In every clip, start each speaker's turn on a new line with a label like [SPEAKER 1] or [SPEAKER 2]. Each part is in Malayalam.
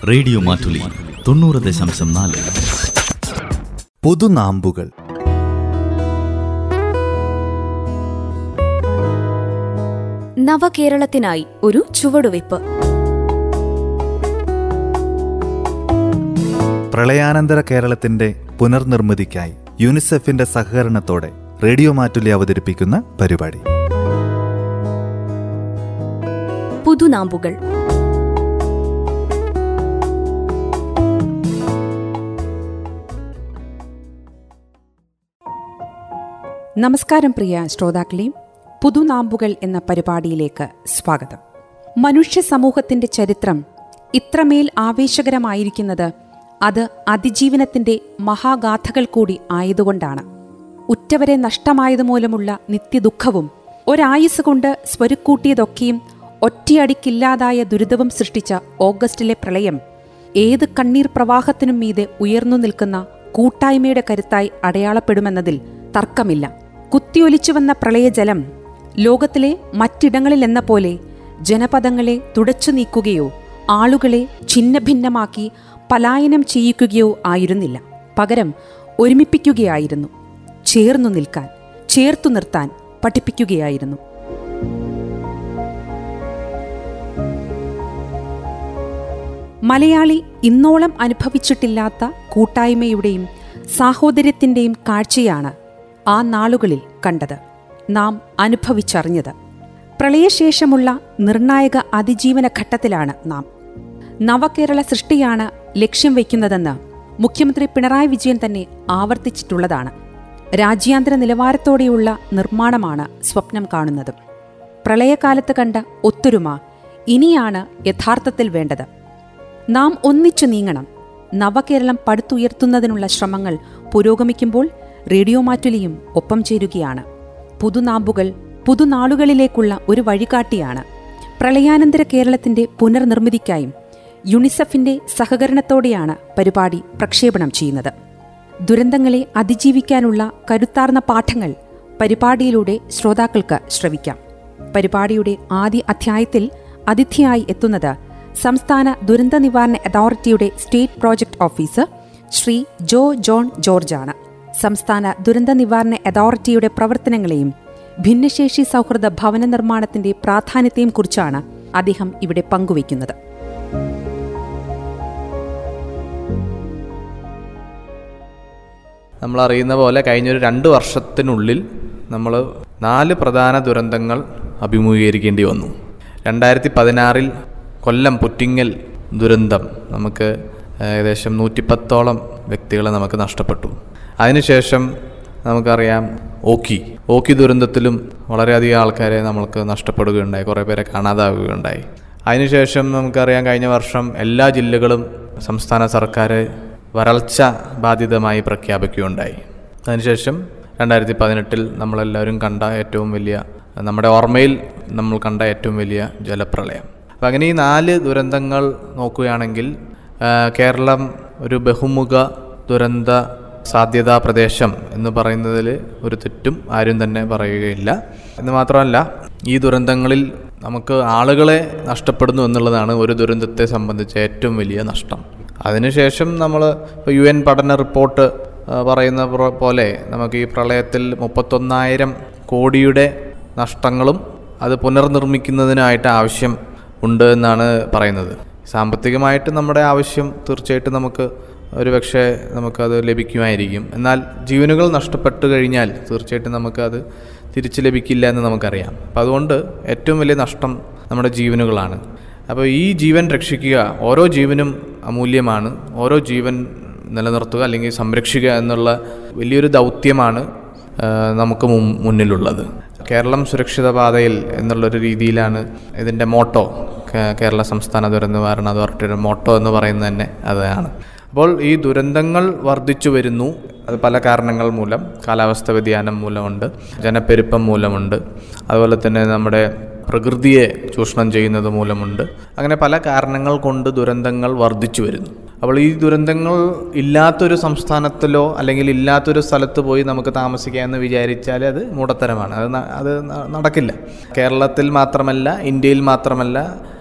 [SPEAKER 1] റേഡിയോ മാറ്റുലി തൊണ്ണൂറ് ദശാംശം നാല്
[SPEAKER 2] പുതുനാമ്പുകൾ
[SPEAKER 3] നവകേരളത്തിനായി ഒരു ചുവടുവയ്പ്
[SPEAKER 2] പ്രളയാനന്തര കേരളത്തിന്റെ പുനർനിർമ്മിതിക്കായി യുനിസെഫിന്റെ സഹകരണത്തോടെ റേഡിയോ മാറ്റുലി അവതരിപ്പിക്കുന്ന പരിപാടി
[SPEAKER 3] പുതുനാമ്പുകൾ
[SPEAKER 4] നമസ്കാരം പ്രിയ ശ്രോതാക്കളെയും പുതുനാമ്പുകൾ എന്ന പരിപാടിയിലേക്ക് സ്വാഗതം മനുഷ്യ സമൂഹത്തിന്റെ ചരിത്രം ഇത്രമേൽ ആവേശകരമായിരിക്കുന്നത് അത് അതിജീവനത്തിന്റെ മഹാഗാഥകൾ കൂടി ആയതുകൊണ്ടാണ് ഉറ്റവരെ നഷ്ടമായതുമൂലമുള്ള നിത്യദുഃഖവും ഒരായുസ് കൊണ്ട് സ്വരുക്കൂട്ടിയതൊക്കെയും ഒറ്റയടിക്കില്ലാതായ ദുരിതവും സൃഷ്ടിച്ച ഓഗസ്റ്റിലെ പ്രളയം ഏത് കണ്ണീർ പ്രവാഹത്തിനും മീതെ ഉയർന്നു നിൽക്കുന്ന കൂട്ടായ്മയുടെ കരുത്തായി അടയാളപ്പെടുമെന്നതിൽ തർക്കമില്ല കുത്തിയൊലിച്ചു വന്ന പ്രളയജലം ലോകത്തിലെ മറ്റിടങ്ങളിലെന്ന പോലെ ജനപദങ്ങളെ തുടച്ചു നീക്കുകയോ ആളുകളെ ഛിന്നഭിന്നമാക്കി പലായനം ചെയ്യിക്കുകയോ ആയിരുന്നില്ല പകരം ഒരുമിപ്പിക്കുകയായിരുന്നു ചേർന്നു നിൽക്കാൻ ചേർത്തു നിർത്താൻ പഠിപ്പിക്കുകയായിരുന്നു മലയാളി ഇന്നോളം അനുഭവിച്ചിട്ടില്ലാത്ത കൂട്ടായ്മയുടെയും സാഹോദര്യത്തിന്റെയും കാഴ്ചയാണ് ആ നാളുകളിൽ കണ്ടത് നാം അനുഭവിച്ചറിഞ്ഞത് പ്രളയശേഷമുള്ള നിർണായക അതിജീവന ഘട്ടത്തിലാണ് നാം നവകേരള സൃഷ്ടിയാണ് ലക്ഷ്യം വയ്ക്കുന്നതെന്ന് മുഖ്യമന്ത്രി പിണറായി വിജയൻ തന്നെ ആവർത്തിച്ചിട്ടുള്ളതാണ് രാജ്യാന്തര നിലവാരത്തോടെയുള്ള നിർമ്മാണമാണ് സ്വപ്നം കാണുന്നത് പ്രളയകാലത്ത് കണ്ട ഒത്തൊരുമ ഇനിയാണ് യഥാർത്ഥത്തിൽ വേണ്ടത് നാം ഒന്നിച്ചു നീങ്ങണം നവകേരളം പടുത്തുയർത്തുന്നതിനുള്ള ശ്രമങ്ങൾ പുരോഗമിക്കുമ്പോൾ റേഡിയോ മാറ്റുലിയും ഒപ്പം ചേരുകയാണ് പുതുനാമ്പുകൾ പുതുനാളുകളിലേക്കുള്ള ഒരു വഴികാട്ടിയാണ് പ്രളയാനന്തര കേരളത്തിന്റെ പുനർനിർമ്മിതിക്കായും യുണിസെഫിന്റെ സഹകരണത്തോടെയാണ് പരിപാടി പ്രക്ഷേപണം ചെയ്യുന്നത് ദുരന്തങ്ങളെ അതിജീവിക്കാനുള്ള കരുത്താർന്ന പാഠങ്ങൾ പരിപാടിയിലൂടെ ശ്രോതാക്കൾക്ക് ശ്രവിക്കാം പരിപാടിയുടെ ആദ്യ അധ്യായത്തിൽ അതിഥിയായി എത്തുന്നത് സംസ്ഥാന ദുരന്ത നിവാരണ അതോറിറ്റിയുടെ state project officer Shri Jo John ജോർജാണ് സംസ്ഥാന ദുരന്ത നിവാരണ അതോറിറ്റിയുടെ പ്രവർത്തനങ്ങളെയും ഭിന്നശേഷി സൗഹൃദ ഭവന നിർമ്മാണത്തിന്റെ പ്രാധാന്യത്തെയും കുറിച്ചാണ് അദ്ദേഹം ഇവിടെ പങ്കുവയ്ക്കുന്നത്
[SPEAKER 5] നമ്മൾ അറിയുന്ന പോലെ കഴിഞ്ഞൊരു രണ്ട് വർഷത്തിനുള്ളിൽ നമ്മൾ നാല് പ്രധാന ദുരന്തങ്ങൾ അഭിമുഖീകരിക്കേണ്ടി വന്നു രണ്ടായിരത്തി പതിനാറിൽ കൊല്ലം പുറ്റിങ്ങൽ ദുരന്തം നമുക്ക് ഏകദേശം നൂറ്റിപ്പത്തോളം വ്യക്തികളെ നമുക്ക് നഷ്ടപ്പെട്ടു അതിനുശേഷം നമുക്കറിയാം ഓക്കി ഓക്കി ദുരന്തത്തിലും വളരെയധികം ആൾക്കാരെ നമ്മൾക്ക് നഷ്ടപ്പെടുകയുണ്ടായി കുറേ പേരെ കാണാതാവുകയുണ്ടായി അതിനുശേഷം നമുക്കറിയാം കഴിഞ്ഞ വർഷം എല്ലാ ജില്ലകളും സംസ്ഥാന സർക്കാർ വരൾച്ച ബാധിതമായി പ്രഖ്യാപിക്കുകയുണ്ടായി അതിനുശേഷം രണ്ടായിരത്തി പതിനെട്ടിൽ നമ്മളെല്ലാവരും കണ്ട ഏറ്റവും വലിയ നമ്മുടെ ഓർമ്മയിൽ നമ്മൾ കണ്ട ഏറ്റവും വലിയ ജലപ്രളയം അപ്പം അങ്ങനെ ഈ നാല് ദുരന്തങ്ങൾ നോക്കുകയാണെങ്കിൽ ആ, കേരളം ഒരു ബഹുമുഖ ദുരന്ത സാധ്യതാ പ്രദേശം എന്ന് പറയുന്നതിൽ ഒരു തെറ്റും ആരും തന്നെ പറയുകയില്ല എന്ന് മാത്രമല്ല ഈ ദുരന്തങ്ങളിൽ നമുക്ക് ആളുകളെ നഷ്ടപ്പെടുന്നു എന്നുള്ളതാണ് ഒരു ദുരന്തത്തെ സംബന്ധിച്ച ഏറ്റവും വലിയ നഷ്ടം അതിനുശേഷം നമ്മൾ ഇപ്പോൾ യു എൻ പഠന റിപ്പോർട്ട് ആ, പറയുന്ന പ്ര- പോലെ നമുക്ക് ഈ പ്രളയത്തിൽ മുപ്പത്തൊന്നായിരം കോടിയുടെ നഷ്ടങ്ങളും അത് പുനർനിർമ്മിക്കുന്നതിനായിട്ട് ആവശ്യം ഉണ്ട് എന്നാണ് പറയുന്നത് സാമ്പത്തികമായിട്ട് നമ്മുടെ ആവശ്യം തീർച്ചയായിട്ടും നമുക്ക് ഒരു പക്ഷേ നമുക്കത് ലഭിക്കുമായിരിക്കും എന്നാൽ ജീവനുകൾ നഷ്ടപ്പെട്ടു കഴിഞ്ഞാൽ തീർച്ചയായിട്ടും നമുക്കത് തിരിച്ചു ലഭിക്കില്ല എന്ന് നമുക്കറിയാം അപ്പം അതുകൊണ്ട് ഏറ്റവും വലിയ നഷ്ടം നമ്മുടെ ജീവനുകളാണ് അപ്പോൾ ഈ ജീവൻ രക്ഷിക്കുക ഓരോ ജീവനും അമൂല്യമാണ് ഓരോ ജീവൻ നിലനിർത്തുക അല്ലെങ്കിൽ സംരക്ഷിക്കുക എന്നുള്ള വലിയൊരു ദൗത്യമാണ് ആ, നമുക്ക് മുൻ- മുന്നിലുള്ളത് കേരളം സുരക്ഷിത പാതയിൽ എന്നുള്ളൊരു രീതിയിലാണ് ഇതിൻ്റെ മോട്ടോ കേ- കേരള സംസ്ഥാന ദുരന്ത നിവാരണ അതോറിറ്റിയുടെ മോട്ടോ എന്ന് പറയുന്നത് തന്നെ അതാണ് അപ്പോൾ ഈ ദുരന്തങ്ങൾ വർദ്ധിച്ചു വരുന്നു അത് പല കാരണങ്ങൾ മൂലം കാലാവസ്ഥ വ്യതിയാനം മൂലമുണ്ട് ജനപ്പെരുപ്പം മൂലമുണ്ട് അതുപോലെ തന്നെ നമ്മുടെ പ്രകൃതിയെ ചൂഷണം ചെയ്യുന്നത് മൂലമുണ്ട് അങ്ങനെ പല കാരണങ്ങൾ കൊണ്ട് ദുരന്തങ്ങൾ വർദ്ധിച്ചു വരുന്നു അപ്പോൾ ഈ ദുരന്തങ്ങൾ ഇല്ലാത്തൊരു സംസ്ഥാനത്തിലോ അല്ലെങ്കിൽ ഇല്ലാത്തൊരു സ്ഥലത്ത് പോയി നമുക്ക് താമസിക്കാമെന്ന് വിചാരിച്ചാൽ അത് മൂടത്തരമാണ് അത് ന- അത് ന- നടക്കില്ല കേരളത്തിൽ മാത്രമല്ല ഇന്ത്യയിൽ മാത്രമല്ല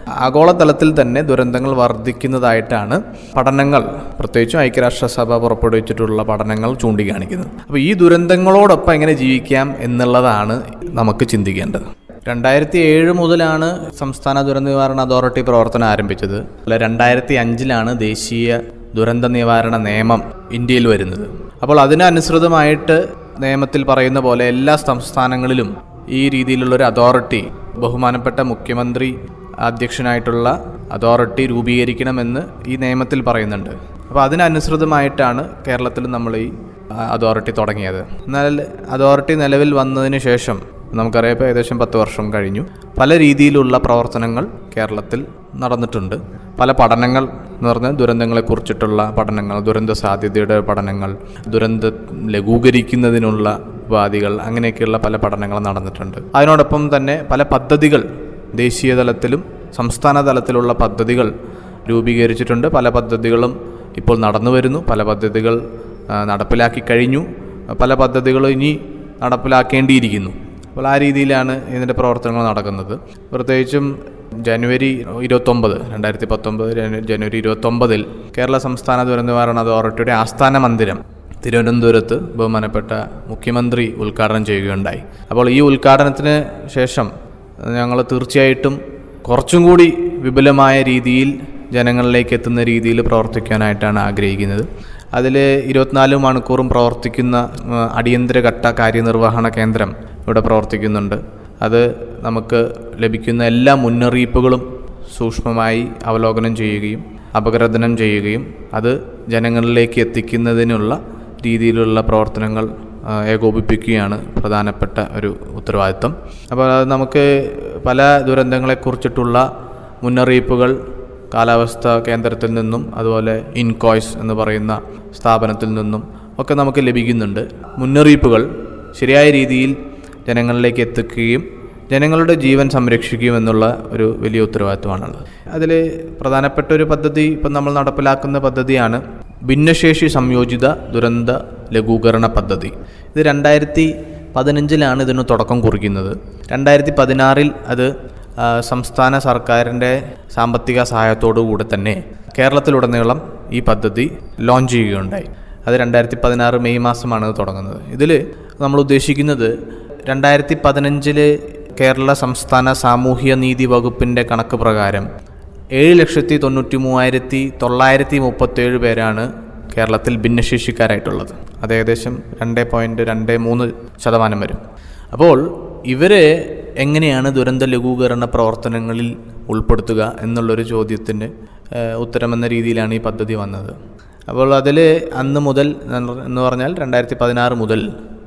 [SPEAKER 5] ആഗോളതലത്തിൽ തന്നെ ദുരന്തങ്ങൾ വർദ്ധിക്കുന്നതായിട്ടാണ് പഠനങ്ങൾ പ്രത്യേകിച്ചും ഐക്യരാഷ്ട്രസഭ പുറപ്പെടുവിച്ചിട്ടുള്ള പഠനങ്ങൾ ചൂണ്ടിക്കാണിക്കുന്നത് അപ്പോൾ ഈ ദുരന്തങ്ങളോടൊപ്പം എങ്ങനെ ജീവിക്കാം എന്നുള്ളതാണ് നമുക്ക് ചിന്തിക്കേണ്ടത് രണ്ടായിരത്തി ഏഴ് മുതലാണ് സംസ്ഥാന ദുരന്ത നിവാരണ അതോറിറ്റി പ്രവർത്തനം ആരംഭിച്ചത് അല്ല രണ്ടായിരത്തി അഞ്ചിലാണ് ദേശീയ ദുരന്ത നിവാരണ നിയമം ഇന്ത്യയിൽ വരുന്നത് അപ്പോൾ അതിനനുസൃതമായിട്ട് നിയമത്തിൽ പറയുന്ന പോലെ എല്ലാ സംസ്ഥാനങ്ങളിലും ഈ രീതിയിലുള്ള ഒരു അതോറിറ്റി ബഹുമാനപ്പെട്ട മുഖ്യമന്ത്രി അധ്യക്ഷനായിട്ടുള്ള അതോറിറ്റി രൂപീകരിക്കണമെന്ന് ഈ നിയമത്തിൽ പറയുന്നുണ്ട് അപ്പോൾ അതിനനുസൃതമായിട്ടാണ് കേരളത്തിൽ നമ്മൾ ഈ അതോറിറ്റി തുടങ്ങിയത് എന്നാൽ അതോറിറ്റി നിലവിൽ വന്നതിന് ശേഷം നമുക്കറിയാം ഇപ്പോൾ ഏകദേശം പത്ത് വർഷം കഴിഞ്ഞു പല രീതിയിലുള്ള പ്രവർത്തനങ്ങൾ കേരളത്തിൽ നടന്നിട്ടുണ്ട് പല പഠനങ്ങൾ എന്ന് പറഞ്ഞാൽ ദുരന്തങ്ങളെക്കുറിച്ചിട്ടുള്ള പഠനങ്ങൾ ദുരന്ത സാധ്യതയുടെ പഠനങ്ങൾ ദുരന്തം ലഘൂകരിക്കുന്നതിനുള്ള ഉപാധികൾ അങ്ങനെയൊക്കെയുള്ള പല പഠനങ്ങൾ നടന്നിട്ടുണ്ട് അതിനോടൊപ്പം തന്നെ പല പദ്ധതികൾ ദേശീയ തലത്തിലും സംസ്ഥാന തലത്തിലുള്ള പദ്ധതികൾ രൂപീകരിച്ചിട്ടുണ്ട് പല പദ്ധതികളും ഇപ്പോൾ നടന്നു വരുന്നു പല പദ്ധതികൾ ആ, നടപ്പിലാക്കി കഴിഞ്ഞു പല പദ്ധതികളും ഇനി നടപ്പിലാക്കേണ്ടിയിരിക്കുന്നു അപ്പോൾ ആ രീതിയിലാണ് ഇതിൻ്റെ പ്രവർത്തനങ്ങൾ നടക്കുന്നത് പ്രത്യേകിച്ചും ജനുവരി ഇരുപത്തൊമ്പത് രണ്ടായിരത്തി പത്തൊമ്പത് ജനുവരി ഇരുപത്തൊമ്പതിൽ കേരള സംസ്ഥാന ദുരന്ത നിവാരണ അതോറിറ്റിയുടെ ആസ്ഥാന മന്ദിരം തിരുവനന്തപുരത്ത് ബഹുമാനപ്പെട്ട മുഖ്യമന്ത്രി ഉദ്ഘാടനം ചെയ്യുകയുണ്ടായി അപ്പോൾ ഈ ഉദ്ഘാടനത്തിന് ശേഷം ഞങ്ങൾ തീർച്ചയായിട്ടും കുറച്ചും കൂടി വിപുലമായ രീതിയിൽ ജനങ്ങളിലേക്ക് എത്തുന്ന രീതിയിൽ പ്രവർത്തിക്കാനായിട്ടാണ് ആഗ്രഹിക്കുന്നത് അതിൽ ഇരുപത്തിനാല് മണിക്കൂറും പ്രവർത്തിക്കുന്ന ആ, അടിയന്തരഘട്ട കാര്യനിർവഹണ കേന്ദ്രം ഇവിടെ പ്രവർത്തിക്കുന്നുണ്ട് അത് നമുക്ക് ലഭിക്കുന്ന എല്ലാ മുന്നറിയിപ്പുകളും സൂക്ഷ്മമായി അവലോകനം ചെയ്യുകയും അപഗ്രഥനം ചെയ്യുകയും അത് ജനങ്ങളിലേക്ക് എത്തിക്കുന്നതിനുള്ള രീതിയിലുള്ള പ്രവർത്തനങ്ങൾ ആ, ഏകോപിപ്പിക്കുകയാണ് പ്രധാനപ്പെട്ട ഒരു ഉത്തരവാദിത്വം അപ്പോൾ അത് നമുക്ക് പല ദുരന്തങ്ങളെക്കുറിച്ചിട്ടുള്ള മുന്നറിയിപ്പുകൾ കാലാവസ്ഥ കേന്ദ്രത്തിൽ നിന്നും അതുപോലെ ഇൻകോയ്സ് എന്ന് പറയുന്ന സ്ഥാപനത്തിൽ നിന്നും ഒക്കെ നമുക്ക് ലഭിക്കുന്നുണ്ട് മുന്നറിയിപ്പുകൾ ശരിയായ രീതിയിൽ ജനങ്ങളിലേക്ക് എത്തിക്കുകയും ജനങ്ങളുടെ ജീവൻ സംരക്ഷിക്കുകയും എന്നുള്ള ഒരു വലിയ ഉത്തരവാദിത്വമാണുള്ളത് അതിൽ പ്രധാനപ്പെട്ട ഒരു പദ്ധതി ഇപ്പം നമ്മൾ നടപ്പിലാക്കുന്ന പദ്ധതിയാണ് ഭിന്നശേഷി സംയോജിത ദുരന്ത ലഘൂകരണ പദ്ധതി ഇത് രണ്ടായിരത്തി പതിനഞ്ചിലാണ് ഇതിന് തുടക്കം കുറിക്കുന്നത് രണ്ടായിരത്തി പതിനാറിൽ അത് ആ, സംസ്ഥാന സർക്കാരിൻ്റെ സാമ്പത്തിക സഹായത്തോടു കൂടെ തന്നെ കേരളത്തിലുടനീളം ഈ പദ്ധതി ലോഞ്ച് ചെയ്യുകയുണ്ടായി അത് രണ്ടായിരത്തി പതിനാറ് മെയ് മാസമാണ് ഇത് തുടങ്ങുന്നത് ഇതിൽ നമ്മൾ ഉദ്ദേശിക്കുന്നത് രണ്ടായിരത്തി പതിനഞ്ചില് കേരള സംസ്ഥാന സാമൂഹ്യ നീതി വകുപ്പിൻ്റെ കണക്ക് പ്രകാരം ഏഴ് ലക്ഷത്തി തൊണ്ണൂറ്റി മൂവായിരത്തി തൊള്ളായിരത്തി മുപ്പത്തേഴ് പേരാണ് കേരളത്തിൽ ഭിന്നശേഷിക്കാരായിട്ടുള്ളത് അത് ഏകദേശം രണ്ട് പോയിൻറ്റ് രണ്ട് മൂന്ന് ശതമാനം വരും അപ്പോൾ ഇവരെ എങ്ങനെയാണ് ദുരന്ത ലഘൂകരണ പ്രവർത്തനങ്ങളിൽ ഉൾപ്പെടുത്തുക എന്നുള്ളൊരു ചോദ്യത്തിന് ഏഹ്, ഉത്തരമെന്ന രീതിയിലാണ് ഈ പദ്ധതി വന്നത് അപ്പോൾ അതിൽ അന്ന് മുതൽ എന്ന് പറഞ്ഞാൽ രണ്ടായിരത്തി പതിനാറ് മുതൽ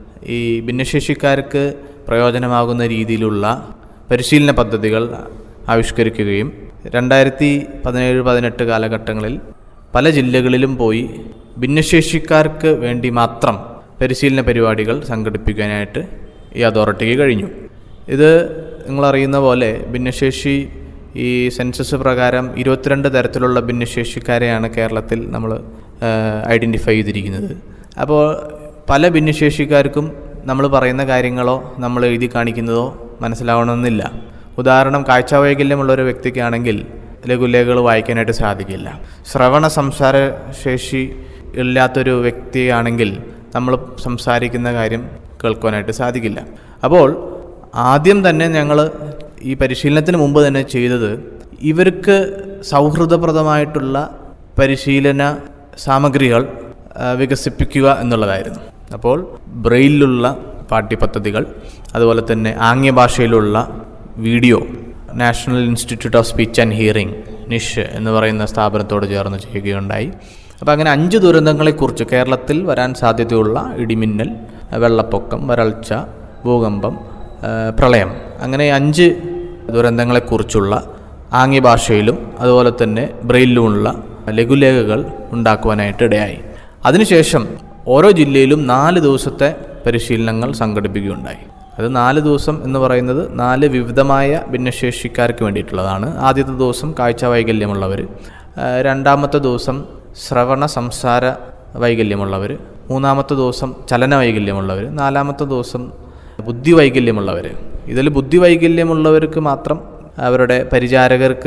[SPEAKER 5] ഈ ഭിന്നശേഷിക്കാർക്ക് പ്രയോജനമാകുന്ന രീതിയിലുള്ള പരിശീലന പദ്ധതികൾ ആവിഷ്കരിക്കുകയും രണ്ടായിരത്തി പതിനേഴ് പതിനെട്ട് കാലഘട്ടങ്ങളിൽ പല ജില്ലകളിലും പോയി ഭിന്നശേഷിക്കാർക്ക് വേണ്ടി മാത്രം പരിശീലന പരിപാടികൾ സംഘടിപ്പിക്കാനായിട്ട് ഈ അതോറിറ്റിക്ക് കഴിഞ്ഞു ഇത് നിങ്ങളറിയുന്ന പോലെ ഭിന്നശേഷി ഈ സെൻസസ് പ്രകാരം ഇരുപത്തിരണ്ട് തരത്തിലുള്ള ഭിന്നശേഷിക്കാരെയാണ് കേരളത്തിൽ നമ്മൾ ഐഡൻറ്റിഫൈ ചെയ്തിരിക്കുന്നത് അപ്പോൾ പല ഭിന്നശേഷിക്കാർക്കും നമ്മൾ പറയുന്ന കാര്യങ്ങളോ നമ്മൾ എഴുതി കാണിക്കുന്നതോ മനസ്സിലാവണമെന്നില്ല ഉദാഹരണം കാഴ്ചവൈകല്യമുള്ള ഒരു വ്യക്തിക്കാണെങ്കിൽ ലഘുലേഖകൾ വായിക്കാനായിട്ട് സാധിക്കില്ല ശ്രവണ സംസാര ശേഷി ഇല്ലാത്തൊരു വ്യക്തിയാണെങ്കിൽ നമ്മൾ സംസാരിക്കുന്ന കാര്യം കേൾക്കുവാനായിട്ട് സാധിക്കില്ല അപ്പോൾ ആദ്യം തന്നെ ഞങ്ങൾ ഈ പരിശീലനത്തിന് മുമ്പ് തന്നെ ചെയ്തത് ഇവർക്ക് സൗഹൃദപ്രദമായിട്ടുള്ള പരിശീലന സാമഗ്രികൾ ആ, വികസിപ്പിക്കുക എന്നുള്ളതായിരുന്നു അപ്പോൾ ബ്രെയിലുള്ള പാഠ്യപദ്ധതികൾ അതുപോലെ തന്നെ ആംഗ്യഭാഷയിലുള്ള video national institute of speech and hearing NISH എന്ന് പറയുന്ന സ്ഥാപനത്തോട് ചേർന്ന് ചെയ്യുകയുണ്ടായി അപ്പോൾ അങ്ങനെ അഞ്ച് ദുരന്തങ്ങളെക്കുറിച്ച് കേരളത്തിൽ വരാൻ സാധ്യതയുള്ള ഇടിമിന്നൽ വെള്ളപ്പൊക്കം വരൾച്ച ഭൂകമ്പം ആ, പ്രളയം അങ്ങനെ അഞ്ച് ദുരന്തങ്ങളെക്കുറിച്ചുള്ള ആംഗ്യഭാഷയിലും അതുപോലെ തന്നെ ബ്രെയിലിലുമുള്ള ലഘുലേഖകൾ ഉണ്ടാക്കുവാനായിട്ട് ഇടയായി അതിനുശേഷം ഓരോ ജില്ലയിലും നാല് ദിവസത്തെ പരിശീലനങ്ങൾ സംഘടിപ്പിക്കുകയുണ്ടായി അത് നാല് ദിവസം എന്ന് പറയുന്നത് നാല് വിവിധമായ ഭിന്നശേഷിക്കാർക്ക് വേണ്ടിയിട്ടുള്ളതാണ് ആദ്യത്തെ ദിവസം കാഴ്ച വൈകല്യമുള്ളവർ ആ, രണ്ടാമത്തെ ദിവസം ശ്രവണ സംസാര വൈകല്യമുള്ളവർ മൂന്നാമത്തെ ദിവസം ചലന വൈകല്യമുള്ളവർ നാലാമത്തെ ദിവസം ബുദ്ധി വൈകല്യമുള്ളവർ ഇതിൽ ബുദ്ധി വൈകല്യമുള്ളവർക്ക് മാത്രം അവരുടെ പരിചാരകർക്ക്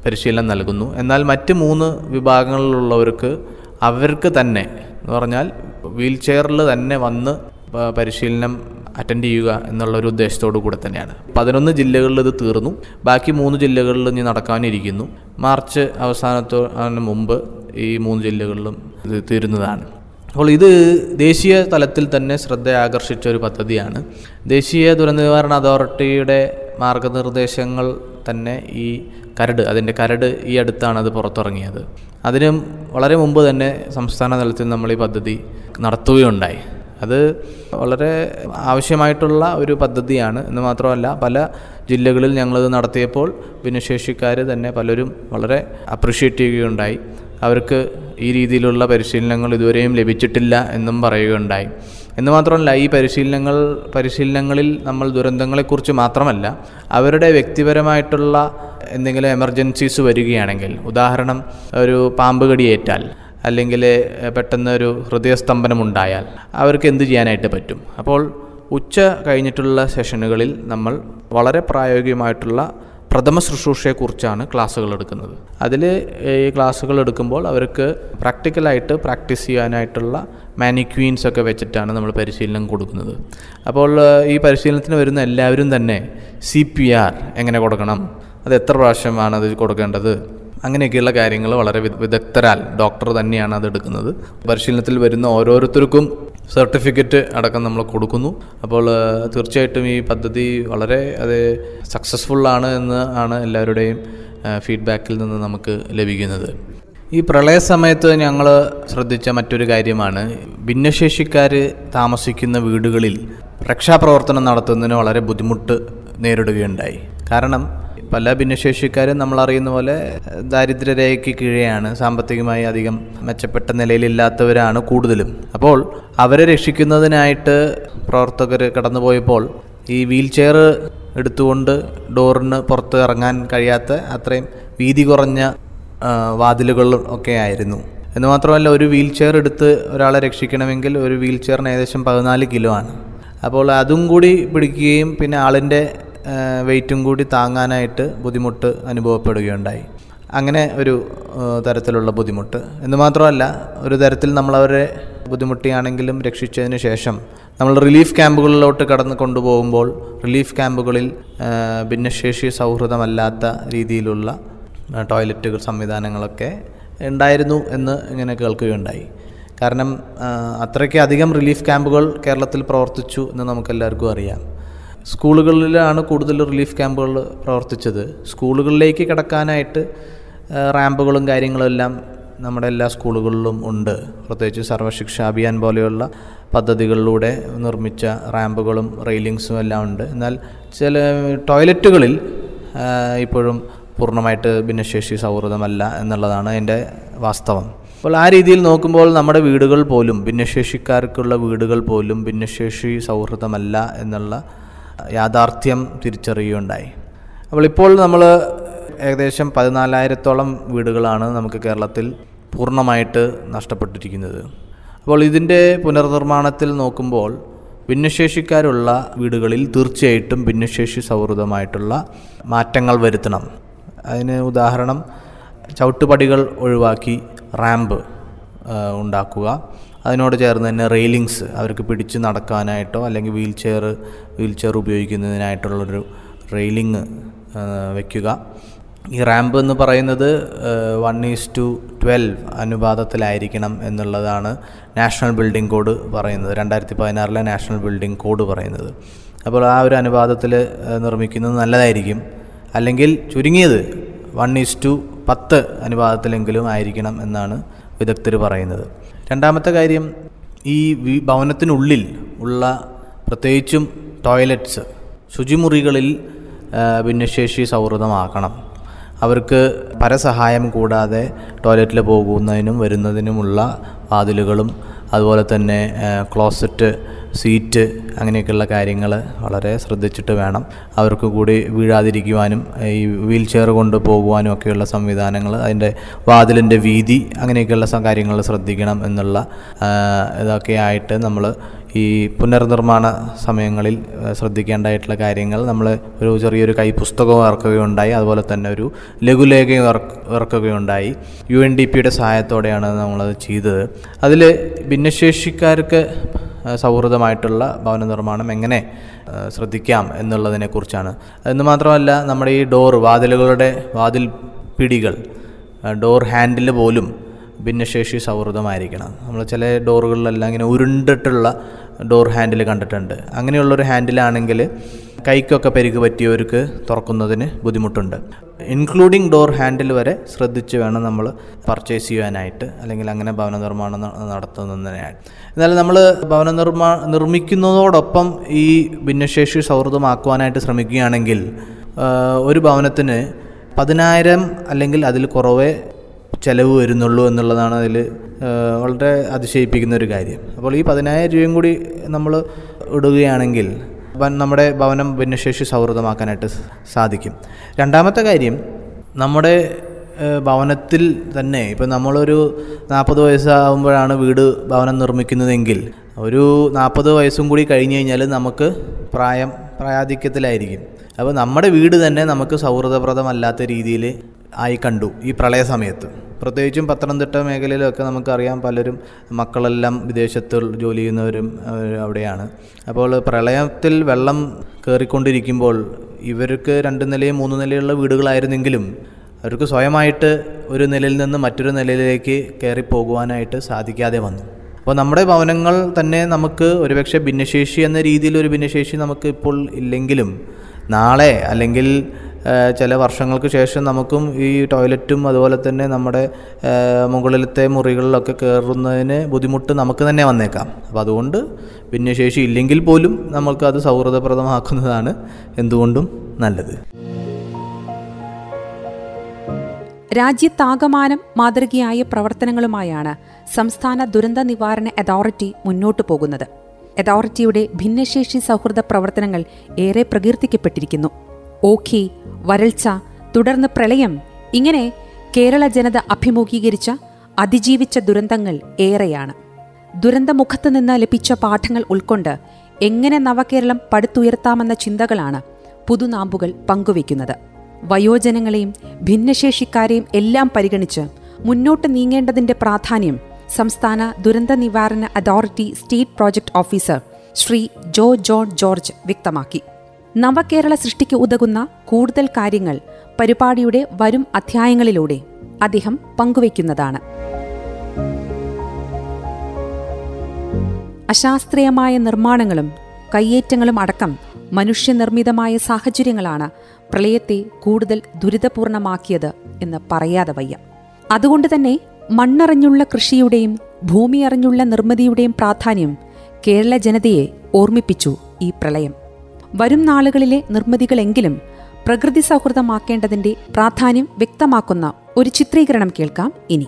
[SPEAKER 5] പരിശീലനം നൽകുന്നു എന്നാൽ മറ്റ് മൂന്ന് വിഭാഗങ്ങളിലുള്ളവർക്ക് അവർക്ക് തന്നെ എന്ന് പറഞ്ഞാൽ വീൽ ചെയറിൽ തന്നെ വന്ന് പ- പരിശീലനം അറ്റൻഡ് ചെയ്യുക എന്നുള്ളൊരു ഉദ്ദേശത്തോടു കൂടെ തന്നെയാണ് പതിനൊന്ന് ജില്ലകളിൽ ഇത് തീർന്നു ബാക്കി മൂന്ന് ജില്ലകളിൽ ഇനി നടക്കാനിരിക്കുന്നു മാർച്ച് അവസാനത്തിന് മുമ്പ് ഈ മൂന്ന് ജില്ലകളിലും ഇത് തീരുന്നതാണ് അപ്പോൾ ഇത് ദേശീയ തലത്തിൽ തന്നെ ശ്രദ്ധ ആകർഷിച്ച ഒരു പദ്ധതിയാണ് ദേശീയ ദുരന്ത നിവാരണ അതോറിറ്റിയുടെ മാർഗനിർദ്ദേശങ്ങൾ തന്നെ ഈ കരട് അതിൻ്റെ കരട് ഈ അടുത്താണ് അത് പുറത്തിറങ്ങിയത് അതിന് വളരെ മുമ്പ് തന്നെ സംസ്ഥാന തലത്തിൽ നമ്മൾ ഈ പദ്ധതി നടത്തുകയുണ്ടായി അത് വളരെ ആവശ്യമായിട്ടുള്ള ഒരു പദ്ധതിയാണ് എന്ന് മാത്രമല്ല പല ജില്ലകളിൽ ഞങ്ങളത് നടത്തിയപ്പോൾ ഭിന്നശേഷിക്കാർ തന്നെ പലരും വളരെ അപ്രിഷ്യേറ്റ് ചെയ്യുകയുണ്ടായി അവർക്ക് ഈ രീതിയിലുള്ള പരിശീലനങ്ങൾ ഇതുവരെയും ലഭിച്ചിട്ടില്ല എന്നും പറയുകയുണ്ടായി എന്ന് മാത്രമല്ല ഈ പരിശീലനങ്ങൾ പരിശീലനങ്ങളിൽ നമ്മൾ ദുരന്തങ്ങളെക്കുറിച്ച് മാത്രമല്ല അവരുടെ വ്യക്തിപരമായിട്ടുള്ള എന്തെങ്കിലും എമർജൻസീസ് വരികയാണെങ്കിൽ ഉദാഹരണം ഒരു പാമ്പ് കടിയേറ്റാൽ അല്ലെങ്കിൽ പെട്ടെന്ന് ഒരു ഹൃദയസ്തംഭനം ഉണ്ടായാൽ അവർക്ക് എന്ത് ചെയ്യാനായിട്ട് പറ്റും അപ്പോൾ ഉച്ച കഴിഞ്ഞിട്ടുള്ള സെഷനുകളിൽ നമ്മൾ വളരെ പ്രായോഗികമായിട്ടുള്ള പ്രഥമ ശുശ്രൂഷയെക്കുറിച്ചാണ് ക്ലാസ്സുകൾ എടുക്കുന്നത് അതിൽ ഈ ക്ലാസ്സുകൾ എടുക്കുമ്പോൾ അവർക്ക് പ്രാക്ടിക്കലായിട്ട് പ്രാക്ടീസ് ചെയ്യാനായിട്ടുള്ള മാനിക്വീൻസ് ഒക്കെ വെച്ചിട്ടാണ് നമ്മൾ പരിശീലനം കൊടുക്കുന്നത് അപ്പോൾ ഏഹ്, ഈ പരിശീലനത്തിന് വരുന്ന എല്ലാവരും തന്നെ സി പി ആർ എങ്ങനെ കൊടുക്കണം അത് എത്ര പ്രാവശ്യമാണ് അത് കൊടുക്കേണ്ടത് അങ്ങനെയൊക്കെയുള്ള കാര്യങ്ങൾ വളരെ വി- വിദഗ്ധരാൽ ഡോക്ടർ തന്നെയാണ് അത് എടുക്കുന്നത് പരിശീലനത്തിൽ വരുന്ന ഓരോരുത്തർക്കും സർട്ടിഫിക്കറ്റ് അടക്കം നമ്മൾ കൊടുക്കുന്നു അപ്പോൾ ഏഹ്, തീർച്ചയായിട്ടും ഈ പദ്ധതി വളരെ അത് സക്സസ്ഫുൾ ആണ് എന്ന് ആണ് എല്ലാവരുടെയും ഫീഡ്ബാക്കിൽ നിന്ന് നമുക്ക് ലഭിക്കുന്നത് ഈ പ്രളയ സമയത്ത് ഞങ്ങൾ ശ്രദ്ധിച്ച മറ്റൊരു കാര്യമാണ് ഭിന്നശേഷിക്കാർ താമസിക്കുന്ന വീടുകളിൽ രക്ഷാപ്രവർത്തനം നടത്തുന്നതിന് വളരെ ബുദ്ധിമുട്ട് നേരിടുകയുണ്ടായി കാരണം പല ഭിന്നശേഷിക്കാരും നമ്മൾ അറിയുന്ന പോലെ ദാരിദ്ര്യരേഖയ്ക്ക് കീഴെയാണ് സാമ്പത്തികമായി അധികം മെച്ചപ്പെട്ട നിലയിലില്ലാത്തവരാണ് കൂടുതലും അപ്പോൾ അവരെ രക്ഷിക്കുന്നതിനായിട്ട് പ്രവർത്തകർ കടന്നുപോയപ്പോൾ ഈ വീൽ ചെയർ എടുത്തുകൊണ്ട് ഡോറിന് പുറത്ത് ഇറങ്ങാൻ കഴിയാത്ത അത്രയും വീതി കുറഞ്ഞ ആ, വാതിലുകൾ ഒക്കെ ആയിരുന്നു എന്ന് മാത്രമല്ല ഒരു വീൽ ചെയർ എടുത്ത് ഒരാളെ രക്ഷിക്കണമെങ്കിൽ ഒരു വീൽ ചെയറിന് ഏകദേശം പതിനാല് കിലോ ആണ് അപ്പോൾ അതും കൂടി പിടിക്കുകയും പിന്നെ ആളിൻ്റെ വെയിറ്റും കൂടി താങ്ങാനായിട്ട് ബുദ്ധിമുട്ട് അനുഭവപ്പെടുകയുണ്ടായി അങ്ങനെ ഒരു ആ, തരത്തിലുള്ള ബുദ്ധിമുട്ട് എന്ന് മാത്രമല്ല ഒരു തരത്തിൽ നമ്മളവരെ ബുദ്ധിമുട്ടിയാണെങ്കിലും രക്ഷിച്ചതിന് ശേഷം നമ്മൾ റിലീഫ് ക്യാമ്പുകളിലോട്ട് കടന്ന് കൊണ്ടുപോകുമ്പോൾ റിലീഫ് ക്യാമ്പുകളിൽ ആ, ഭിന്നശേഷി സൗഹൃദമല്ലാത്ത രീതിയിലുള്ള ആ, ടോയ്ലറ്റുകൾ സംവിധാനങ്ങളൊക്കെ ഉണ്ടായിരുന്നു എന്ന് ഇങ്ങനെ കേൾക്കുകയുണ്ടായി കാരണം ആ, അത്രയ്ക്ക് അധികം റിലീഫ് ക്യാമ്പുകൾ കേരളത്തിൽ പ്രവർത്തിച്ചു എന്ന് നമുക്കെല്ലാവർക്കും അറിയാം സ്കൂളുകളിലാണ് കൂടുതൽ റിലീഫ് ക്യാമ്പുകൾ പ്രവർത്തിച്ചത് സ്കൂളുകളിലേക്ക് കിടക്കാനായിട്ട് ആ, റാമ്പുകളും കാര്യങ്ങളും എല്ലാം നമ്മുടെ എല്ലാ സ്കൂളുകളിലും ഉണ്ട് പ്രത്യേകിച്ച് സർവശിക്ഷ അഭിയാൻ പോലെയുള്ള പദ്ധതികളിലൂടെ നിർമ്മിച്ച റാമ്പുകളും റെയിലിങ്സും എല്ലാം ഉണ്ട് എന്നാൽ ചില ടോയ്ലറ്റുകളിൽ ആ, ഇപ്പോഴും പൂർണ്ണമായിട്ട് ഭിന്നശേഷി സൗഹൃദമല്ല എന്നുള്ളതാണ് എൻ്റെ വാസ്തവം അപ്പോൾ ആ രീതിയിൽ നോക്കുമ്പോൾ നമ്മുടെ വീടുകൾ പോലും ഭിന്നശേഷിക്കാർക്കുള്ള വീടുകൾ പോലും ഭിന്നശേഷി സൗഹൃദമല്ല എന്നുള്ള യാഥാർത്ഥ്യം തിരിച്ചറിയുകയുണ്ടായി അപ്പോൾ ഇപ്പോൾ നമ്മൾ ഏകദേശം പതിനാലായിരത്തോളം വീടുകളാണ് നമുക്ക് കേരളത്തിൽ പൂർണ്ണമായിട്ട് നഷ്ടപ്പെട്ടിരിക്കുന്നത് അപ്പോൾ ഇതിൻ്റെ പുനർനിർമ്മാണത്തിൽ നോക്കുമ്പോൾ ഭിന്നശേഷിക്കാരുള്ള വീടുകളിൽ തീർച്ചയായിട്ടും ഭിന്നശേഷി സൗഹൃദമായിട്ടുള്ള മാറ്റങ്ങൾ വരുത്തണം അതിന് ഉദാഹരണം ചവിട്ടുപടികൾ ഒഴിവാക്കി റാമ്പ് ആ, ഉണ്ടാക്കുക അതിനോട് ചേർന്ന് തന്നെ റെയിലിങ്സ് അവർക്ക് പിടിച്ച് നടക്കാനായിട്ടോ അല്ലെങ്കിൽ വീൽ ചെയർ വീൽ ചെയർ ഉപയോഗിക്കുന്നതിനായിട്ടുള്ളൊരു റെയിലിങ് വയ്ക്കുക ഈ റാമ്പ് എന്ന് പറയുന്നത് വൺ ഈസ് ടു ട്വൽവ് അനുപാതത്തിലായിരിക്കണം എന്നുള്ളതാണ് നാഷണൽ ബിൽഡിംഗ് കോഡ് പറയുന്നത് രണ്ടായിരത്തി പതിനാറിലെ നാഷണൽ ബിൽഡിംഗ് കോഡ് പറയുന്നത് അപ്പോൾ ആ ഒരു അനുപാതത്തിൽ നിർമ്മിക്കുന്നത് നല്ലതായിരിക്കും അല്ലെങ്കിൽ ചുരുങ്ങിയത് വൺ ഈസ് ടു പത്ത് അനുപാതത്തിലെങ്കിലും ആയിരിക്കണം എന്നാണ് വിദഗ്ധർ പറയുന്നത് രണ്ടാമത്തെ കാര്യം ഈ വി- ഭവനത്തിനുള്ളിൽ ഉള്ള പ്രത്യേകിച്ചും ടോയ്ലറ്റ്സ് ശുചിമുറികളിൽ ആ, ഭിന്നശേഷി സൗഹൃദമാക്കണം അവർക്ക് പരസഹായം കൂടാതെ ടോയ്ലറ്റിൽ പോകുന്നതിനും വരുന്നതിനുമുള്ള വാതിലുകളും അതുപോലെ തന്നെ ക്ലോസറ്റ് സീറ്റ് അങ്ങനെയൊക്കെയുള്ള കാര്യങ്ങൾ വളരെ ശ്രദ്ധിച്ചിട്ട് വേണം അവർക്ക് കൂടി വീഴാതിരിക്കുവാനും ഈ വീൽ ചെയർ കൊണ്ട് പോകുവാനും ഒക്കെയുള്ള സംവിധാനങ്ങൾ അതിൻ്റെ വാതിലിൻ്റെ വീതി അങ്ങനെയൊക്കെയുള്ള കാര്യങ്ങൾ ശ്രദ്ധിക്കണം എന്നുള്ള ആ, ഇതൊക്കെ ആയിട്ട് നമ്മൾ ഈ പുനർനിർമ്മാണ സമയങ്ങളിൽ ആ, ശ്രദ്ധിക്കേണ്ടതായിട്ടുള്ള കാര്യങ്ങൾ നമ്മൾ ഒരു ചെറിയൊരു കൈ പുസ്തകവും ഇറക്കുകയുണ്ടായി അതുപോലെ തന്നെ ഒരു ലഘുലേഖയും ഇറക്ക് ഇറക്കുകയുണ്ടായി യു എൻ ഡി പിയുടെ സഹായത്തോടെയാണ് നമ്മളത് ചെയ്തത് അതിൽ ഭിന്നശേഷിക്കാർക്ക് ആ, സൗഹൃദമായിട്ടുള്ള ഭവന നിർമ്മാണം എങ്ങനെ ആ, ശ്രദ്ധിക്കാം എന്നുള്ളതിനെക്കുറിച്ചാണ് എന്ന് മാത്രമല്ല നമ്മുടെ ഈ ഡോർ വാതിലുകളുടെ വാതിൽ പിടികൾ ആ, ഡോർ ഹാൻഡിൽ പോലും ഭിന്നശേഷി സൗഹൃദമായിരിക്കണം നമ്മൾ ചില ഡോറുകളിലെല്ലാം ഇങ്ങനെ ഉരുണ്ടിട്ടുള്ള ഡോർ ഹാൻഡിൽ കണ്ടിട്ടുണ്ട് അങ്ങനെയുള്ളൊരു ഹാൻഡിലാണെങ്കിൽ കൈക്കൊക്കെ പരിക്ക് പറ്റിയവർക്ക് തുറക്കുന്നതിന് ബുദ്ധിമുട്ടുണ്ട് ഇൻക്ലൂഡിങ് ഡോർ ഹാൻഡിൽ വരെ ശ്രദ്ധിച്ച് വേണം നമ്മൾ പർച്ചേസ് ചെയ്യാനായിട്ട് അല്ലെങ്കിൽ അങ്ങനെ ഭവന നിർമ്മാണം ന- നടത്തുന്നതിനായിട്ട് എന്നാൽ നമ്മൾ ഭവന നിർമ്മാ നിർമ്മിക്കുന്നതോടൊപ്പം ഈ ഭിന്നശേഷി സൗഹൃദമാക്കുവാനായിട്ട് ശ്രമിക്കുകയാണെങ്കിൽ ആ, ഒരു ഭവനത്തിന് പതിനായിരം അല്ലെങ്കിൽ അതിൽ കുറവേ ചിലവ് വരുന്നുള്ളൂ എന്നുള്ളതാണ് അതിൽ വളരെ അതിശയിപ്പിക്കുന്ന ഒരു കാര്യം അപ്പോൾ ഈ പതിനായിരം രൂപയും കൂടി നമ്മൾ ഇടുകയാണെങ്കിൽ വൻ- നമ്മുടെ ഭവനം ഭിന്നശേഷി സൗഹൃദമാക്കാനായിട്ട് സ- സാധിക്കും രണ്ടാമത്തെ കാര്യം നമ്മുടെ ഏഹ്, ഭവനത്തിൽ തന്നെ ഇപ്പം നമ്മളൊരു നാൽപ്പത് വയസ്സാകുമ്പോഴാണ് വീട് ഭവനം നിർമ്മിക്കുന്നതെങ്കിൽ ഒരു നാൽപ്പത് വയസ്സും കൂടി കഴിഞ്ഞ് കഴിഞ്ഞാൽ നമുക്ക് പ്രായം പ്രായാധിക്യത്തിലായിരിക്കും അപ്പോൾ നമ്മുടെ വീട് തന്നെ നമുക്ക് സൗഹൃദപ്രദമല്ലാത്ത രീതിയിൽ ആയി കണ്ടു ഈ പ്രളയ സമയത്ത് പ്രത്യേകിച്ചും പത്തനംതിട്ട മേഖലയിലൊക്കെ നമുക്കറിയാം പലരും മക്കളെല്ലാം വിദേശത്ത് ജോലി ചെയ്യുന്നവരും ഏഹ്, അവിടെയാണ് അപ്പോൾ പ്രളയത്തിൽ വെള്ളം കയറിക്കൊണ്ടിരിക്കുമ്പോൾ ഇവർക്ക് രണ്ട് നിലയും മൂന്ന് നിലയുള്ള വീടുകളായിരുന്നെങ്കിലും അവർക്ക് സ്വയമായിട്ട് ഒരു നിലയിൽ നിന്ന് മറ്റൊരു നിലയിലേക്ക് കയറി പോകുവാനായിട്ട് സാധിക്കാതെ വന്നു അപ്പോൾ നമ്മുടെ ഭവനങ്ങൾ തന്നെ നമുക്ക് ഒരുപക്ഷെ ഭിന്നശേഷി എന്ന രീതിയിൽ ഒരു ഭിന്നശേഷി നമുക്ക് ഇപ്പോൾ ഇല്ലെങ്കിലും നാളെ അല്ലെങ്കിൽ ആ, ചില വർഷങ്ങൾക്ക് ശേഷം നമുക്കും ഈ ടോയ്ലറ്റും അതുപോലെ തന്നെ നമ്മുടെ ആ, മുകളിലത്തെ മുറികളിലൊക്കെ കയറുന്നതിന് ബുദ്ധിമുട്ട് നമുക്ക് തന്നെ വന്നേക്കാം അപ്പോൾ അതുകൊണ്ട് ഭിന്നശേഷി ഇല്ലെങ്കിൽ പോലും നമുക്ക് അത് സൗഹൃദപ്രദമാക്കുന്നതാണ് എന്തുകൊണ്ടും നല്ലത്
[SPEAKER 4] രാജ്യത്താകമാനം മാതൃകയായ പ്രവർത്തനങ്ങളുമായാണ് സംസ്ഥാന ദുരന്ത നിവാരണ അതോറിറ്റി മുന്നോട്ടു പോകുന്നത് അതോറിറ്റിയുടെ ഭിന്നശേഷി സൗഹൃദ പ്രവർത്തനങ്ങൾ ഏറെ പ്രകീർത്തിക്കപ്പെട്ടിരിക്കുന്നു ഓഖി വരൾച്ച തുടർന്ന് പ്രളയം ഇങ്ങനെ കേരള ജനത അഭിമുഖീകരിച്ച അതിജീവിച്ച ദുരന്തങ്ങൾ ഏറെയാണ് ദുരന്തമുഖത്ത് നിന്ന് ലഭിച്ച പാഠങ്ങൾ ഉൾക്കൊണ്ട് എങ്ങനെ നവകേരളം പടുത്തുയർത്താമെന്ന ചിന്തകളാണ് പുതുനാമ്പുകൾ പങ്കുവയ്ക്കുന്നത് വയോജനങ്ങളെയും ഭിന്നശേഷിക്കാരെയും എല്ലാം പരിഗണിച്ച് മുന്നോട്ട് നീങ്ങേണ്ടതിന്റെ പ്രാധാന്യം സംസ്ഥാന ദുരന്ത നിവാരണ authority state project officer Shri Jo John George വ്യക്തമാക്കി നവകേരള സൃഷ്ടിക്ക് ഉതകുന്ന കൂടുതൽ കാര്യങ്ങൾ പരിപാടിയുടെ വരും അധ്യായങ്ങളിലൂടെ അദ്ദേഹം പങ്കുവയ്ക്കുന്നതാണ് അശാസ്ത്രീയമായ നിർമ്മാണങ്ങളും കയ്യേറ്റങ്ങളും അടക്കം മനുഷ്യനിർമ്മിതമായ സാഹചര്യങ്ങളാണ് പ്രളയത്തെ കൂടുതൽ ദുരിതപൂർണമാക്കിയത് എന്ന് പറയാതെ വയ്യ അതുകൊണ്ട് തന്നെ മണ്ണറിഞ്ഞുള്ള കൃഷിയുടെയും ഭൂമി അറിഞ്ഞുള്ള നിർമ്മിതിയുടെയും പ്രാധാന്യം കേരള ജനതയെ ഓർമ്മിപ്പിച്ചു ഈ പ്രളയം വരും നാളുകളിലെ നിർമ്മിതികളെങ്കിലും പ്രകൃതി സൗഹൃദമാക്കേണ്ടതിന്റെ പ്രാധാന്യം വ്യക്തമാക്കുന്ന ഒരു ചിത്രീകരണം കേൾക്കാം ഇനി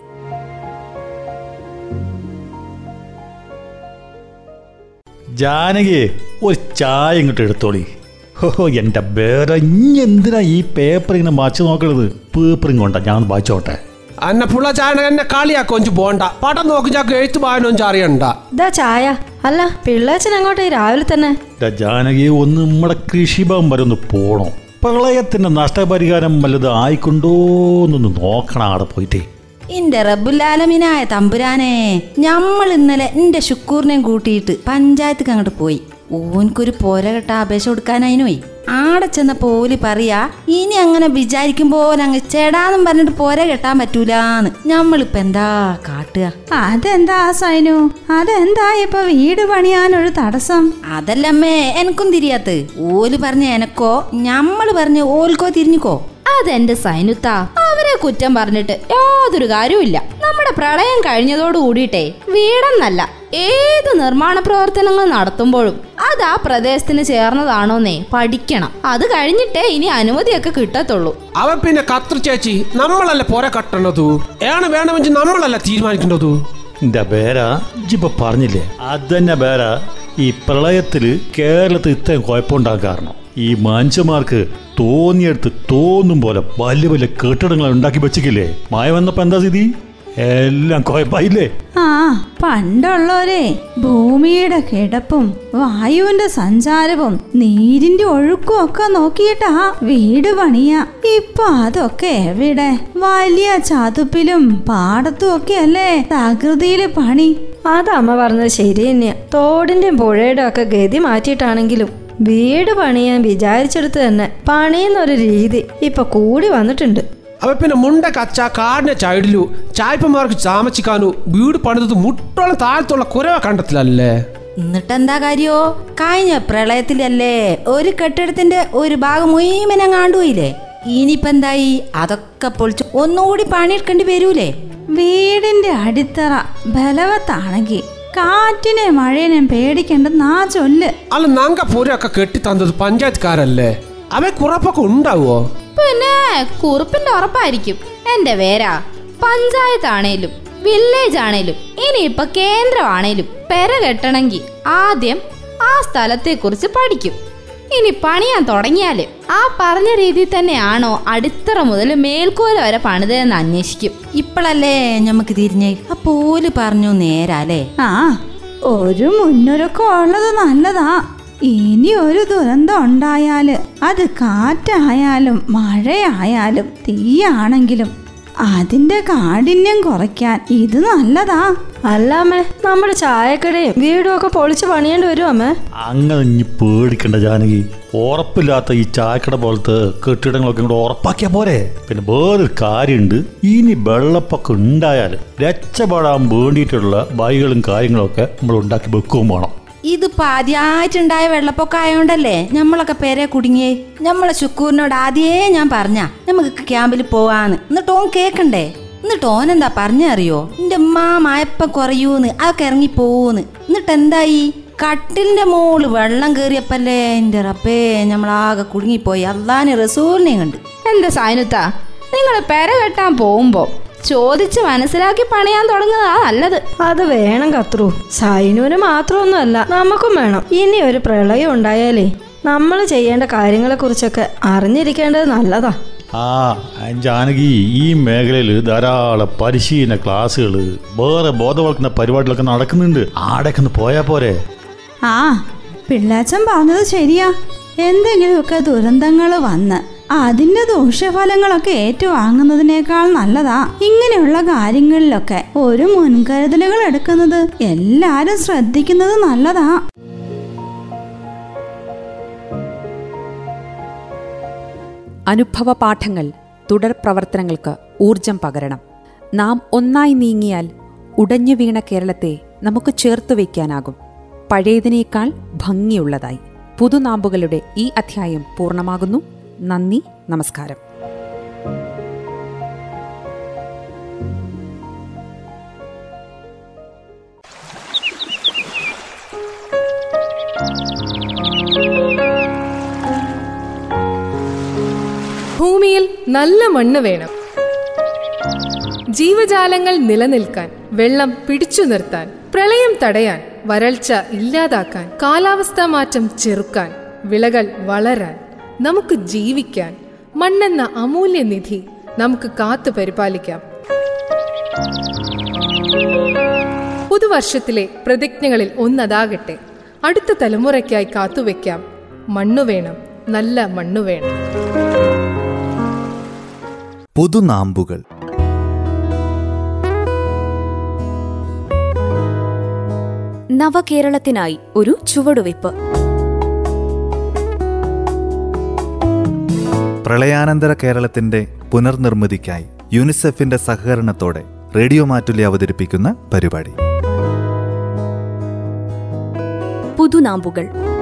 [SPEAKER 6] ജാനകിയെ ഒരു ചായ ഇങ്ങോട്ട് എടുത്തോളി ഹോ എൻ്റെ വേറെ ഇനി എന്തിനാ ഈ പേപ്പർ ഇങ്ങനെ വായിച്ചു നോക്കണത് പേപ്പർ ഇങ്ങോട്ടാ ഞാൻ വായിച്ചോട്ടെ
[SPEAKER 7] അന്നെ പുള്ള ചായന എന്നെ കളിയാക്കൊഞ്ചു പോണ്ട പടം നോക്കി ചാക്ക് എഴുത്ത് വായനൊഞ്ച് അറിയണ്ട
[SPEAKER 8] ഇതാ ചായ അല്ല പിള്ളേച്ചൻ അങ്ങോട്ട് രാവിലെ തന്നെ
[SPEAKER 6] ദാ ജാനകി ഒന്ന് നമ്മുടെ കൃഷിഭവൻ വരെ ഒന്ന് പോണോ പ്രളയത്തിന്റെ നഷ്ടപരിഹാരം വല്ലത് ആയിക്കൊണ്ടോന്നൊന്ന് നോക്കണം അവിടെ പോയിട്ടേ
[SPEAKER 8] ഇന്റെ റബ്ബുലാലമിനായ തമ്പുരാനെ ഞമ്മൾ ഇന്നലെ എന്റെ ശുക്കൂറിനെയും കൂട്ടിയിട്ട് പഞ്ചായത്തേക്ക് അങ്ങോട്ട് പോയി ഓൻക്കൊരു പോര കെട്ട അപേക്ഷ കൊടുക്കാനായിനോയി ആടെ ചെന്നപ്പോ ഓല് പറയാ ഇനി അങ്ങനെ വിചാരിക്കും പോലെ അങ്ങ് ചേടാന്നും പറഞ്ഞിട്ട് പോര കെട്ടാൻ പറ്റൂലാന്ന് ഞമ്മളിപ്പോ എന്താ കാട്ടുക
[SPEAKER 9] അതെന്താ സൈനു അതെന്താ ഇപ്പൊ വീട് പണിയാനൊരു തടസ്സം
[SPEAKER 8] അതല്ലമ്മേ എനക്കും തിരിയാത്ത് ഓല് പറഞ്ഞ എനക്കോ ഞമ്മള് പറഞ്ഞ ഓൽക്കോ തിരിഞ്ഞുക്കോ
[SPEAKER 9] അതെന്റെ സൈനുത്ത അവരെ കുറ്റം പറഞ്ഞിട്ട് യാതൊരു കാര്യവുമില്ല നമ്മുടെ പ്രളയം കഴിഞ്ഞതോട് കൂടിയിട്ടേ വീടെന്നല്ല ഏത് നിർമ്മാണ പ്രവർത്തനങ്ങൾ നടത്തുമ്പോഴും അത് ആ പ്രദേശത്തിന് ചേർന്നതാണോന്നേ പഠിക്കണം അത് കഴിഞ്ഞിട്ടേ ഇനി അനുമതിയൊക്കെ കിട്ടത്തുള്ളൂ
[SPEAKER 7] അവ പിന്നെ കത്രി ചേച്ചി നമ്മളല്ല പോര കട്ടണതു ഏണ് വേണമെങ്കിൽ നമ്മളല്ല തീരുമാനിക്കേണ്ടതു
[SPEAKER 6] എൻ്റെ പേര ഇജിപ്പോ പറഞ്ഞില്ലേ അതന്നെ പേര ഈ പ്രളയത്തിൽ കേരളത്തിൽ ഇത്രയും കുഴപ്പമുണ്ടാകാൻ കാരണം ഈ മനുഷ്യന്മാർക്ക് തോന്നിയെടുത്ത് തോന്നും പോലെ വലിയ വലിയ കെട്ടിടങ്ങൾ ഉണ്ടാക്കി വെച്ചിക്കില്ലേ മായ വന്നപ്പോ എന്താ സ്ഥിതി എല്ലാം കുഴപ്പമായില്ലേ
[SPEAKER 10] ആ പണ്ടുള്ളവരെ ഭൂമിയുടെ കിടപ്പും വായുവിന്റെ സഞ്ചാരവും നീരിന്റെ ഒഴുക്കും ഒക്കെ നോക്കിയിട്ടാ വീട് പണിയ ഇപ്പൊ അതൊക്കെ എവിടെ വലിയ ചതുപ്പിലും പാടത്തും ഒക്കെ അല്ലേ തകൃതിയില് പണി
[SPEAKER 11] അത് അമ്മ പറഞ്ഞത് ശരി തന്നെയാ തോടിന്റെയും പുഴയുടെ ഒക്കെ ഗതി മാറ്റിയിട്ടാണെങ്കിലും വീട് പണിയാൻ വിചാരിച്ചെടുത്ത് തന്നെ പണിയുന്നൊരു രീതി ഇപ്പൊ കൂടി വന്നിട്ടുണ്ട്
[SPEAKER 7] അപ്പൊ പിന്നെ മുണ്ട കച്ച കാടിന്റെ ചൈഡിലു ചായ്പന്മാർക്ക് താമസിക്കാനു വീട് പണിതത് മുട്ടോളം താഴത്തുള്ള കുരവ കണ്ടത്തിലല്ലേ
[SPEAKER 8] എന്നിട്ടെന്താ കാര്യോ കഴിഞ്ഞ പ്രളയത്തിലല്ലേ ഒരു കെട്ടിടത്തിന്റെ ഒരു ഭാഗം മുഴുവനും കാണ്ടുപോയില്ലേ ഇനിയിപ്പോ എന്തായി അതൊക്കെ പൊളിച്ച് ഒന്നുകൂടി പണിയെടുക്കേണ്ടി വരൂലേ
[SPEAKER 10] വീടിന്റെ അടിത്തറ ബലവത്താണെങ്കിൽ കാറ്റിനെ മഴേനെയും പേടിക്കേണ്ടെന്നാ ചൊല്ല്
[SPEAKER 7] അല്ല നങ്ക പൂരൊക്കെ കെട്ടി തന്നത് പഞ്ചായത്തുകാരല്ലേ അവ കുറപ്പൊക്കെ ഉണ്ടാവോ
[SPEAKER 9] പിന്നെ കുറുപ്പിന്റെ ഉറപ്പായിരിക്കും എന്റെ പേരാ പഞ്ചായത്താണേലും വില്ലേജ് ആണേലും ഇനിയിപ്പൊ കേന്ദ്രമാണേലും പെര കെട്ടണമെങ്കിൽ ആദ്യം ആ സ്ഥലത്തെ കുറിച്ച് പഠിക്കും ഇനി പണിയാൻ തുടങ്ങിയാല് ആ പറഞ്ഞ രീതിയിൽ തന്നെയാണോ അടിത്തറ മുതൽ മേൽക്കൂര വരെ പണിതതെന്ന് അന്വേഷിക്കും
[SPEAKER 8] ഇപ്പോഴല്ലേ ഞമ്മക്ക് തിരിഞ്ഞേ അപ്പോല് പറഞ്ഞു നേരാലേ
[SPEAKER 10] ആ ഒരു മുന്നൊരുക്കം ഉള്ളത് നല്ലതാ ഇനി ഒരു ദുരന്തം ഉണ്ടായാല് അത് കാറ്റായാലും മഴയായാലും തീയാണെങ്കിലും അതിന്റെ കാഠിന്യം കുറയ്ക്കാൻ ഇത് നല്ലതാ
[SPEAKER 11] അല്ലാമേ നമ്മുടെ ചായക്കടയും വീടും ഒക്കെ പൊളിച്ച് പണിയേണ്ടി വരും അമ്മേ
[SPEAKER 6] അങ്ങനെ ഇനി പേടിക്കണ്ട ജാനകി ഉറപ്പില്ലാത്ത ഈ ചായക്കട പോലത്തെ കെട്ടിടങ്ങളൊക്കെ കൂടെ ഉറപ്പാക്കിയാ പോരെ പിന്നെ വേറൊരു കാര്യമുണ്ട് ഇനി വെള്ളപ്പൊക്കം ഉണ്ടായാൽ രക്ഷപ്പെടാൻ വേണ്ടിയിട്ടുള്ള വഴികളും കാര്യങ്ങളും ഒക്കെ നമ്മൾ ഉണ്ടാക്കി വെക്കുകയും വേണം
[SPEAKER 8] ഇതിപ്പോ ആദ്യമായിട്ടുണ്ടായ വെള്ളപ്പൊക്കം ആയോണ്ടല്ലേ നമ്മളൊക്കെ പേരെ കുടുങ്ങിയേ നമ്മളെ ശുക്കൂറിനോട് ആദ്യേ ഞാൻ പറഞ്ഞ നമുക്ക് ക്യാമ്പിൽ പോവാന്ന് എന്നിട്ട് ഓൻ കേക്കണ്ടേ എന്നിട്ട് ഓൻ എന്താ പറഞ്ഞറിയോ എന്റെ ഉമ്മ മായപ്പം കുറയൂന്ന് അതൊക്കെ ഇറങ്ങി പോവൂന്ന് എന്നിട്ട് എന്തായി കട്ടിലിന്റെ മോള് വെള്ളം കേറിയപ്പല്ലേ എന്റെ റബ്ബേ നമ്മളാകെ കുടുങ്ങിപ്പോയി അള്ളാന് റസൂലിനെയും കണ്ട്
[SPEAKER 9] എന്താ സായനുത്ത നിങ്ങൾ പെര കെട്ടാൻ പോകുമ്പോ ചോദിച്ച് മനസ്സിലാക്കി പണിയാൻ തുടങ്ങുന്നതാ നല്ലത്
[SPEAKER 11] അത് വേണം കത്രു സൈനുവിന് മാത്രമൊന്നുമല്ല നമുക്കും വേണം ഇനി ഒരു പ്രളയം ഉണ്ടായാലേ നമ്മൾ ചെയ്യേണ്ട കാര്യങ്ങളെ കുറിച്ചൊക്കെ അറിഞ്ഞിരിക്കേണ്ടത് നല്ലതാ
[SPEAKER 6] ആ ജാനകി ഈ മേഖലയിൽ ധാരാളം പരിശീലന ക്ലാസ്സുകൾ വേറെ ബോധവൽക്കരണ പരിപാടികളൊക്കെ നടക്കുന്നുണ്ട് ആടൊക്കെ ഒന്ന് പോയാ പോരെ
[SPEAKER 10] ആ പിള്ളാച്ചൻ പറഞ്ഞത് ശരിയാ എന്തെങ്കിലുമൊക്കെ ദുരന്തങ്ങൾ വന്ന് അതിന്റെ ദൂഷ്യഫലങ്ങളൊക്കെ ഏറ്റുവാങ്ങുന്നതിനേക്കാൾ നല്ലതാ ഇങ്ങനെയുള്ള കാര്യങ്ങളിലൊക്കെ ഒരു മുൻകരുതലുകൾ എടുക്കുന്നത് എല്ലാരും ശ്രദ്ധിക്കുന്നത് നല്ലതാ
[SPEAKER 4] അനുഭവ പാഠങ്ങൾ തുടർ പ്രവർത്തനങ്ങൾക്ക് ഊർജം പകരണം നാം ഒന്നായി നീങ്ങിയാൽ ഉടഞ്ഞു വീണ കേരളത്തെ നമുക്ക് ചേർത്തു വയ്ക്കാനാകും പഴയതിനേക്കാൾ ഭംഗിയുള്ളതായി പുതുനാമ്പുകളുടെ ഈ അധ്യായം പൂർണ്ണമാകുന്നു നന്ദി നമസ്കാരം
[SPEAKER 12] ഭൂമിയിൽ നല്ല മണ്ണ് വേണം ജീവജാലങ്ങൾ നിലനിൽക്കാൻ വെള്ളം പിടിച്ചു നിർത്താൻ പ്രളയം തടയാൻ വരൾച്ച ഇല്ലാതാക്കാൻ കാലാവസ്ഥാ മാറ്റം ചെറുക്കാൻ വിളകൾ വളരാൻ നമുക്ക് ജീവിക്കാൻ മണ്ണെന്ന അമൂല്യ നിധി നമുക്ക് കാത്തു പരിപാലിക്കാം പുതുവർഷത്തിലെ പ്രതിജ്ഞകളിൽ ഒന്നതാകട്ടെ അടുത്ത തലമുറയ്ക്കായി കാത്തുവെക്കാം മണ്ണു വേണം നല്ല മണ്ണു വേണം
[SPEAKER 2] പുതുനാമ്പുകൾ
[SPEAKER 3] നവകേരളത്തിനായി ഒരു ചുവടുവയ്പ്
[SPEAKER 2] പ്രളയാനന്തര കേരളത്തിന്റെ പുനർനിർമ്മിതിക്കായി യുനിസെഫിന്റെ സഹകരണത്തോടെ റേഡിയോ മാറ്റുലി അവതരിപ്പിക്കുന്ന പരിപാടി
[SPEAKER 3] പുതുനാമ്പുകൾ